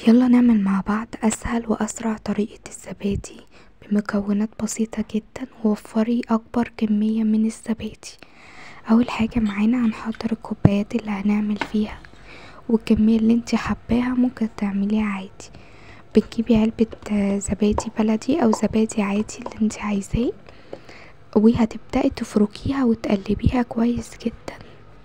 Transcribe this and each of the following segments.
يلا نعمل مع بعض اسهل واسرع طريقة الزبادي بمكونات بسيطة جدا ووفري اكبر كمية من الزبادي اول حاجة معانا هنحضر الكوبايات اللي هنعمل فيها والكمية اللي انتي حباها ممكن تعمليها عادي بتجيبي علبة زبادي بلدي او زبادي عادي اللي انتي عايزاه وهتبدأي تفركيها وتقلبيها كويس جدا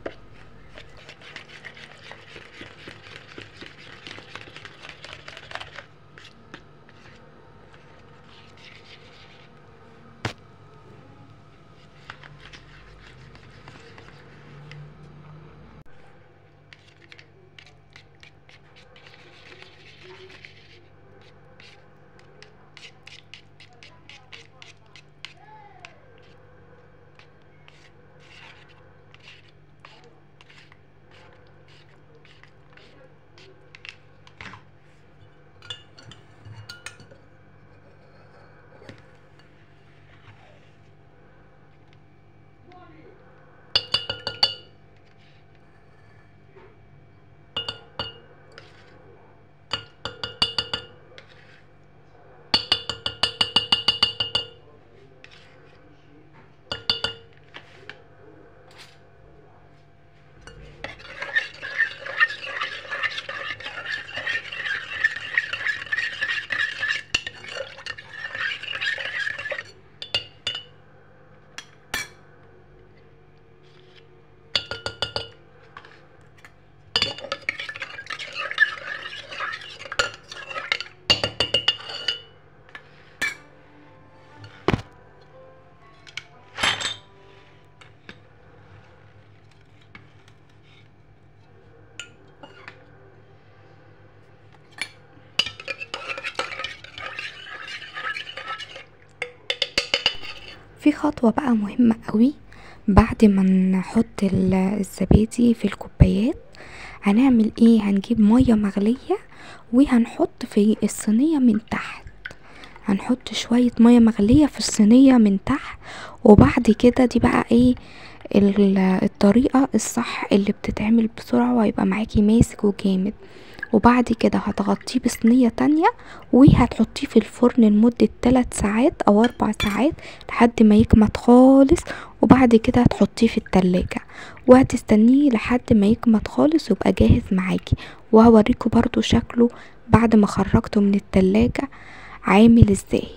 في خطوة بقى مهمة قوي بعد ما نحط الزبادي في الكوبايات هنعمل ايه هنجيب مية مغلية وهنحط في الصينية من تحت هنحط شوية مية مغلية في الصينية من تحت وبعد كده دي بقى ايه الطريقة الصح اللي بتتعمل بسرعة وهيبقى معاكي ماسك وجامد وبعد كده هتغطيه بصينية تانية وهتحطيه في الفرن لمدة تلات ساعات او اربع ساعات لحد ما يجمد خالص وبعد كده هتحطيه في التلاجة وهتستنيه لحد ما يجمد خالص ويبقى جاهز معاكي وهوريكم برضو شكله بعد ما خرجته من التلاجة عامل ازاي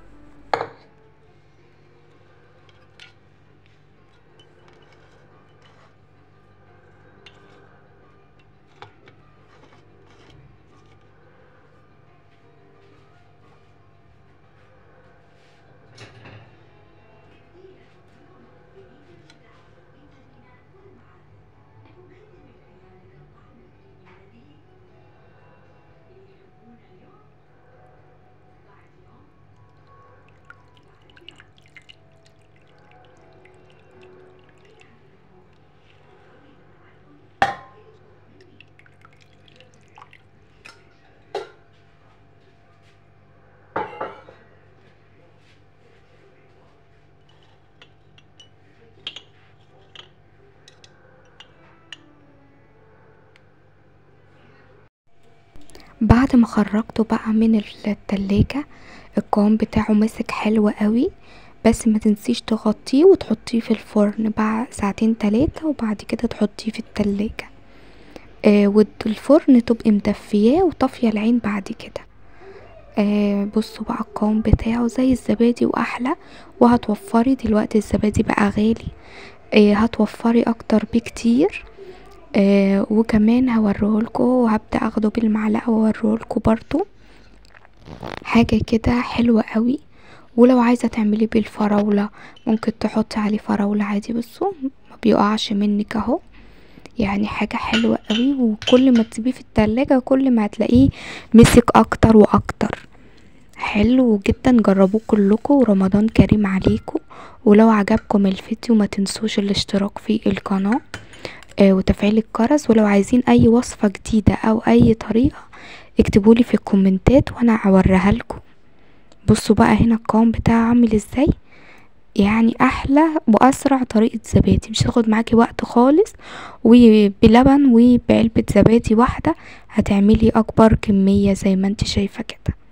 بعد ما خرجته بقى من التلاجة القوام بتاعه مسك حلو قوي بس ما تنسيش تغطيه وتحطيه في الفرن بعد ساعتين تلاتة وبعد كده تحطيه في التلاجة آه والفرن تبقي مدفياه وطافية العين بعد كده آه بصوا بقى القوام بتاعه زي الزبادي واحلى وهتوفري دلوقتي الزبادي بقى غالي آه هتوفري اكتر بكتير آه وكمان هوريهولكوا وهبدأ اخده بالمعلقة واوريهولكوا برضو حاجة كده حلوة قوي ولو عايزة تعمليه بالفراولة ممكن تحطي عليه فراولة عادي بصوا ما بيقعش منك اهو يعني حاجة حلوة قوي وكل ما تسيبيه في التلاجة كل ما هتلاقيه مسك اكتر واكتر حلو جدا جربوه كلكم ورمضان كريم عليكم ولو عجبكم الفيديو ما تنسوش الاشتراك في القناة آه وتفعيل الجرس ولو عايزين اي وصفة جديدة او اي طريقة اكتبولي في الكومنتات وانا اوريها لكم بصوا بقى هنا القوام بتاعه عامل ازاي يعني احلى واسرع طريقة زبادي مش هتاخد معاكي وقت خالص وبلبن وبعلبة زبادي واحدة هتعملي اكبر كمية زي ما انت شايفة كده